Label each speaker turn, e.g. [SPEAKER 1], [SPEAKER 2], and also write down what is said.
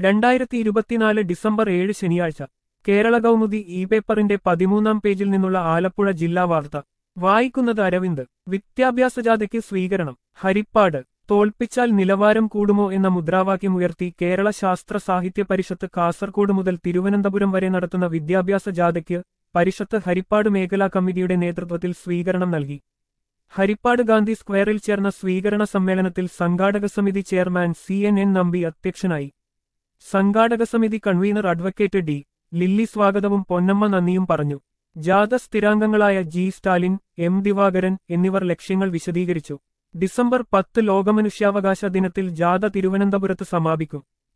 [SPEAKER 1] രണ്ടായിരത്തി ഇരുപത്തിനാല് ഡിസംബർ ഏഴ് ശനിയാഴ്ച കേരള കൗമുദി ഇ പേപ്പറിന്റെ പതിമൂന്നാം പേജിൽ നിന്നുള്ള ആലപ്പുഴ ജില്ലാ വാർത്ത വായിക്കുന്നത് അരവിന്ദ് വിദ്യാഭ്യാസ ജാഥയ്ക്ക് സ്വീകരണം ഹരിപ്പാട് തോൽപ്പിച്ചാൽ നിലവാരം കൂടുമോ എന്ന മുദ്രാവാക്യം ഉയർത്തി കേരള ശാസ്ത്ര സാഹിത്യ പരിഷത്ത് കാസർകോട് മുതൽ തിരുവനന്തപുരം വരെ നടത്തുന്ന വിദ്യാഭ്യാസ ജാഥയ്ക്ക് പരിഷത്ത് ഹരിപ്പാട് മേഖലാ കമ്മിറ്റിയുടെ നേതൃത്വത്തിൽ സ്വീകരണം നൽകി ഹരിപ്പാട് ഗാന്ധി സ്ക്വയറിൽ ചേർന്ന സ്വീകരണ സമ്മേളനത്തിൽ സംഘാടക സമിതി chairman C N N Nambi അധ്യക്ഷനായി സംഘാടക സമിതി കൺവീനർ അഡ്വക്കേറ്റ് ഡി ലില്ലി സ്വാഗതവും പൊന്നമ്മ നന്ദിയും പറഞ്ഞു ജാഥ സ്ഥിരാംഗങ്ങളായ ജി സ്റ്റാലിൻ എം ദിവാകരൻ എന്നിവർ ലക്ഷ്യങ്ങൾ വിശദീകരിച്ചു ഡിസംബർ പത്ത് ലോകമനുഷ്യാവകാശ ദിനത്തിൽ ജാഥ തിരുവനന്തപുരത്ത് സമാപിക്കും